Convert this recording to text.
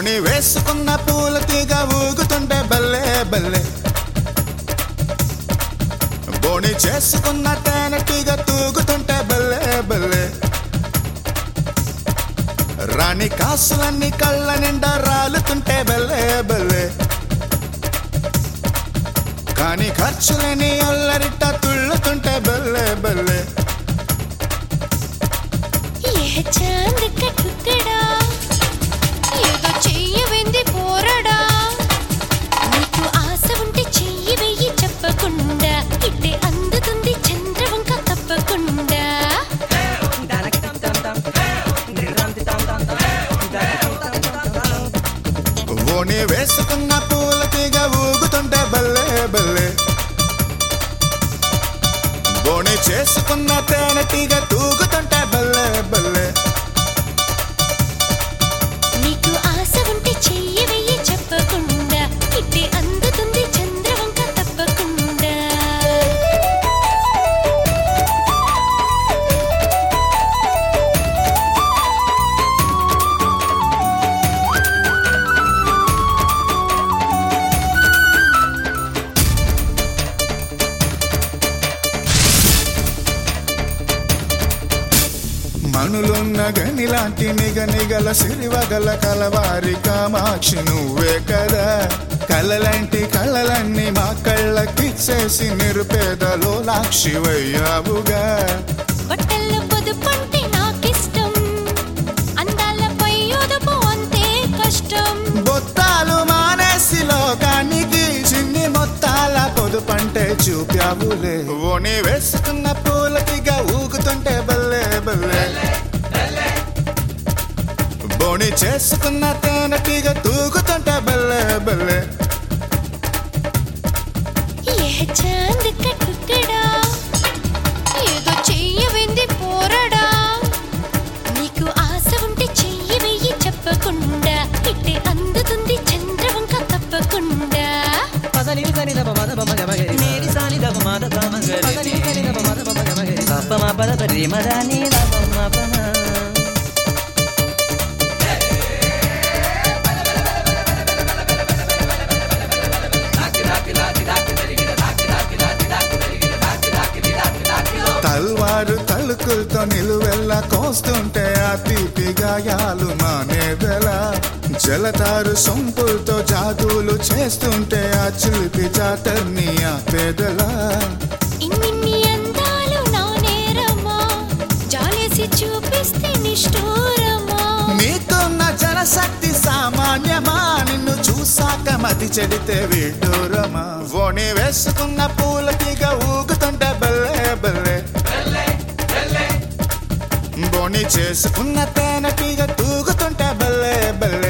బోని వేసుకున్న పూల తీగ ఊగుతుంటే బల్లే బల్లే బోని చేసుకున్న తేనె తీగ తూగుతుంటే బల్లే బల్లే రాణి కాసులన్నీ కళ్ళ నిండా రాలుతుంటే బల్లే బల్లే కానీ ఖర్చులని అల్లరిట తుళ్ళుతుంటే బల్లే బల్లే ఏ చాంద్ కట్టుకడా ఏదో చెయ్యవింది పోరడా నీకు ఆశ ఉంటే చెయ్యి వెయ్యి చెప్పకుండా ఇట్టే అందుతుంది చంద్రవంక తప్పకుండా ఓని వేసుకున్న పూల తీగ ఊగుతుంటే బల్లే బల్లే బోని చేసుకున్న తేనె తీగ తూగుతుంటే బల్లే బల్లే నీకు ఆశ ఉంటే చెయ్యి వెయ్యి చెప్పకుండా ఇట్టే అందుతుంది చంద్రవంక తప్పకుండా మనులున్న గని లాంటి నిగ నిగల సిరివగల కలవారి కామాక్షి నువ్వే కదా కలలాంటి కళ్ళలన్నీ మా కళ్ళకిచ్చేసి నిరుపేదలో లాక్షివయ్యావుగా బట్టల్లో పొదుపంటే నాకిష్టం అందాలపై ఒదుపు అంతే కష్టం బొత్తాలు మానేసి లోకానికి చిన్ని మొత్తాల పొదుపంటే చూపావులే ఓని వేసుకున్న పూలకిగా ఊగుతుంటే బల్లే బల్లే బోని చేసుకున్న తేనెటీగ తూగుతుంటే బల్లే బల్లే ఏ చాంద్ కట్టుకడా ఏదో చెయ్యవింది పోరడా నీకు ఆశ ఉంటే చెయ్యి వెయ్యి చెప్పకుండా ఇట్టే అందుతుంది చంద్రవంక తప్పకుండా తల్వారు తలుకులతో నిలువెల్ల కోస్తుంటే ఆ తీపి గాయాలు మానేదెలా జలతారు సొంపులతో జాదులు చేస్తుంటే ఆ చిలిపి జాతర్ని ఆ పేదలా ఇన్నిన్ని అందాలు నా నేరమా జాలేసి చూపిస్తే నిష్ఠూరమా నీకున్న జనశక్తి సామాన్యమా నిన్ను చూసాక మతి చెడితే విడ్డూరమా ఓని వేసుకున్న పూల తీగ ఊగుతుంటే బల్లే బల్లే బోని చేసుకున్న తేనె తీగ తూగుతుంటే బల్లే బల్లే